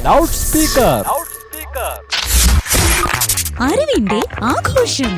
loud speaker അറിവിന്റെ ആഘോഷം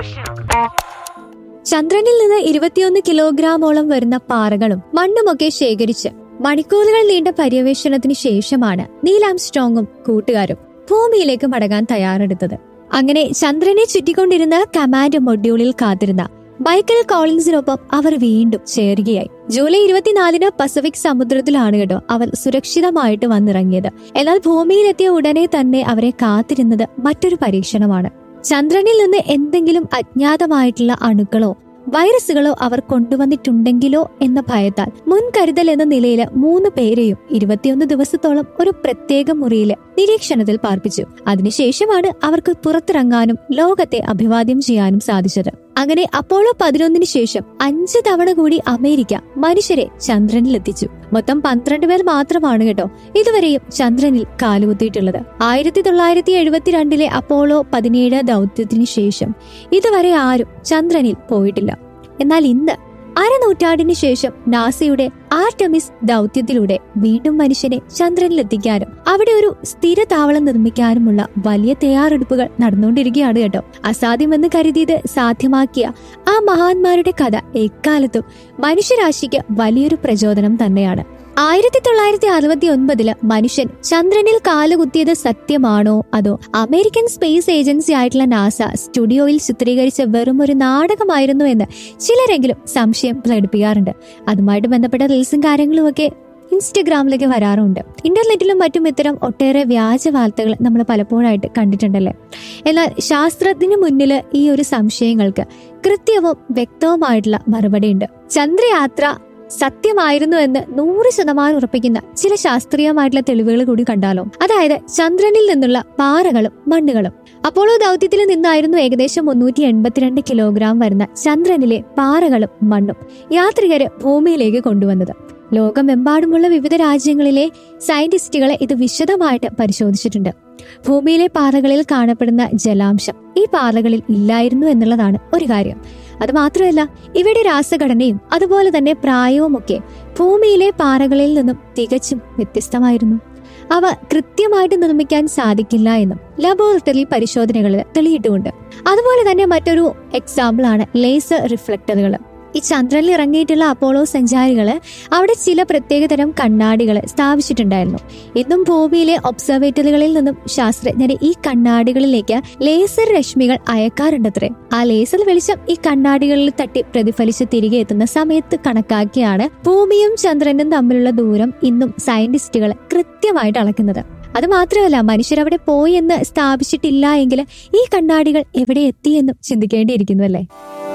ചന്ദ്രനിൽ നിന്ന് ഇരുപത്തിയൊന്ന് കിലോഗ്രാമോളം വരുന്ന പാറകളും മണ്ണുമൊക്കെ ശേഖരിച്ച് മണിക്കൂറുകൾ നീണ്ട പര്യവേഷണത്തിന് ശേഷമാണ് നീൽ ആംസ്ട്രോങ്ങും കൂട്ടുകാരും ഭൂമിയിലേക്ക് മടങ്ങാൻ തയ്യാറെടുത്തത് അങ്ങനെ ചന്ദ്രനെ ചുറ്റിക്കൊണ്ടിരുന്ന കമാൻഡ് മൊഡ്യൂളിൽ കാത്തിരുന്ന മൈക്കൽ കോളിൻസിനൊപ്പം അവർ വീണ്ടും ചേരുകയായി ജൂലൈ ഇരുപത്തിനാലിന് പസഫിക് സമുദ്രത്തിലാണ് കേട്ടോ അവർ സുരക്ഷിതമായിട്ട് വന്നിറങ്ങിയത് എന്നാൽ ഭൂമിയിലെത്തിയ ഉടനെ തന്നെ അവരെ കാത്തിരുന്നത് മറ്റൊരു പരീക്ഷണമാണ് ചന്ദ്രനിൽ നിന്ന് എന്തെങ്കിലും അജ്ഞാതമായിട്ടുള്ള അണുക്കളോ വൈറസുകളോ അവർ കൊണ്ടുവന്നിട്ടുണ്ടെങ്കിലോ എന്ന ഭയത്താൽ മുൻകരുതൽ എന്ന നിലയിൽ മൂന്ന് പേരെയും ഇരുപത്തിയൊന്ന് ദിവസത്തോളം ഒരു പ്രത്യേക മുറിയിൽ നിരീക്ഷണത്തിൽ പാർപ്പിച്ചു അതിനുശേഷമാണ് അവർക്ക് പുറത്തിറങ്ങാനും ലോകത്തെ അഭിവാദ്യം ചെയ്യാനും സാധിച്ചത് അങ്ങനെ അപ്പോളോ പതിനൊന്നിന് ശേഷം അഞ്ച് തവണ കൂടി അമേരിക്ക മനുഷ്യരെ ചന്ദ്രനിലെത്തിച്ചു മൊത്തം പന്ത്രണ്ട് പേർ മാത്രമാണ് കേട്ടോ ഇതുവരെയും ചന്ദ്രനിൽ കാലുകുത്തിയിട്ടുള്ളത് ആയിരത്തി തൊള്ളായിരത്തി എഴുപത്തിരണ്ടിലെ അപ്പോളോ പതിനേഴ് ദൗത്യത്തിന് ശേഷം ഇതുവരെ ആരും ചന്ദ്രനിൽ പോയിട്ടില്ല എന്നാൽ ഇന്ന് അരനൂറ്റാണ്ടിന് ശേഷം നാസയുടെ ആർട്ടമിസ് ദൗത്യത്തിലൂടെ വീണ്ടും മനുഷ്യനെ ചന്ദ്രനിലെത്തിക്കാനും അവിടെ ഒരു സ്ഥിര താവളം നിർമ്മിക്കാനുമുള്ള വലിയ തയ്യാറെടുപ്പുകൾ നടന്നുകൊണ്ടിരിക്കുകയാണ് കേട്ടോ അസാധ്യമെന്ന് കരുതിയത് സാധ്യമാക്കിയ ആ മഹാന്മാരുടെ കഥ എക്കാലത്തും മനുഷ്യരാശിക്ക് വലിയൊരു പ്രചോദനം തന്നെയാണ് ആയിരത്തി തൊള്ളായിരത്തി അറുപത്തി ഒൻപതില് മനുഷ്യൻ ചന്ദ്രനിൽ കാലുകുത്തിയത് സത്യമാണോ അതോ അമേരിക്കൻ സ്പേസ് ഏജൻസി ആയിട്ടുള്ള നാസ സ്റ്റുഡിയോയിൽ ചിത്രീകരിച്ച വെറും ഒരു നാടകമായിരുന്നു എന്ന് ചിലരെങ്കിലും സംശയം പ്രകടിപ്പിക്കാറുണ്ട് അതുമായിട്ട് ബന്ധപ്പെട്ട റീൽസും കാര്യങ്ങളും ഒക്കെ ഇൻസ്റ്റഗ്രാമിലേക്ക് വരാറുണ്ട് ഇന്റർനെറ്റിലും മറ്റും ഇത്തരം ഒട്ടേറെ വ്യാജ വാർത്തകൾ നമ്മൾ പലപ്പോഴായിട്ട് കണ്ടിട്ടുണ്ടല്ലേ എന്നാൽ ശാസ്ത്രത്തിന് മുന്നിൽ ഈ ഒരു സംശയങ്ങൾക്ക് കൃത്യവും വ്യക്തവുമായിട്ടുള്ള മറുപടിയുണ്ട് ചന്ദ്രയാത്ര സത്യമായിരുന്നു എന്ന് നൂറ് ശതമാനം ഉറപ്പിക്കുന്ന ചില ശാസ്ത്രീയമായിട്ടുള്ള തെളിവുകൾ കൂടി കണ്ടാലോ അതായത് ചന്ദ്രനിൽ നിന്നുള്ള പാറകളും മണ്ണുകളും അപ്പോളോ ദൗത്യത്തിൽ നിന്നായിരുന്നു ഏകദേശം മുന്നൂറ്റി എൺപത്തിരണ്ട് കിലോഗ്രാം വരുന്ന ചന്ദ്രനിലെ പാറകളും മണ്ണും യാത്രികരെ ഭൂമിയിലേക്ക് കൊണ്ടുവന്നത് ലോകമെമ്പാടുമുള്ള വിവിധ രാജ്യങ്ങളിലെ സയന്റിസ്റ്റുകളെ ഇത് വിശദമായിട്ട് പരിശോധിച്ചിട്ടുണ്ട് ഭൂമിയിലെ പാറകളിൽ കാണപ്പെടുന്ന ജലാംശം ഈ പാറകളിൽ ഇല്ലായിരുന്നു എന്നുള്ളതാണ് ഒരു കാര്യം അത് മാത്രമല്ല ഇവയുടെ രാസഘടനയും അതുപോലെ തന്നെ പ്രായവുമൊക്കെ ഭൂമിയിലെ പാറകളിൽ നിന്നും തികച്ചും വ്യത്യസ്തമായിരുന്നു അവ കൃത്യമായിട്ട് നിർമ്മിക്കാൻ സാധിക്കില്ല എന്നും ലബോറട്ടറി പരിശോധനകളിൽ തെളിയിട്ടുമുണ്ട് അതുപോലെ തന്നെ മറ്റൊരു എക്സാമ്പിൾ ആണ് ലേസർ റിഫ്ലക്ടറുകൾ ഈ ചന്ദ്രനിൽ ഇറങ്ങിയിട്ടുള്ള അപ്പോളോ സഞ്ചാരികള് അവിടെ ചില പ്രത്യേകതരം കണ്ണാടികൾ സ്ഥാപിച്ചിട്ടുണ്ടായിരുന്നു ഇന്നും ഭൂമിയിലെ ഒബ്സർവേറ്ററികളിൽ നിന്നും ശാസ്ത്രജ്ഞരെ ഈ കണ്ണാടികളിലേക്ക് ലേസർ രശ്മികൾ അയക്കാറുണ്ടത്രേ ആ ലേസർ വെളിച്ചം ഈ കണ്ണാടികളിൽ തട്ടി പ്രതിഫലിച്ച് തിരികെ എത്തുന്ന സമയത്ത് കണക്കാക്കിയാണ് ഭൂമിയും ചന്ദ്രനും തമ്മിലുള്ള ദൂരം ഇന്നും സയന്റിസ്റ്റുകൾ കൃത്യമായിട്ട് അളക്കുന്നത് അത് മാത്രമല്ല മനുഷ്യരവിടെ പോയി എന്ന് സ്ഥാപിച്ചിട്ടില്ല എങ്കിൽ ഈ കണ്ണാടികൾ എവിടെ എത്തിയെന്നും ചിന്തിക്കേണ്ടിയിരിക്കുന്നു അല്ലേ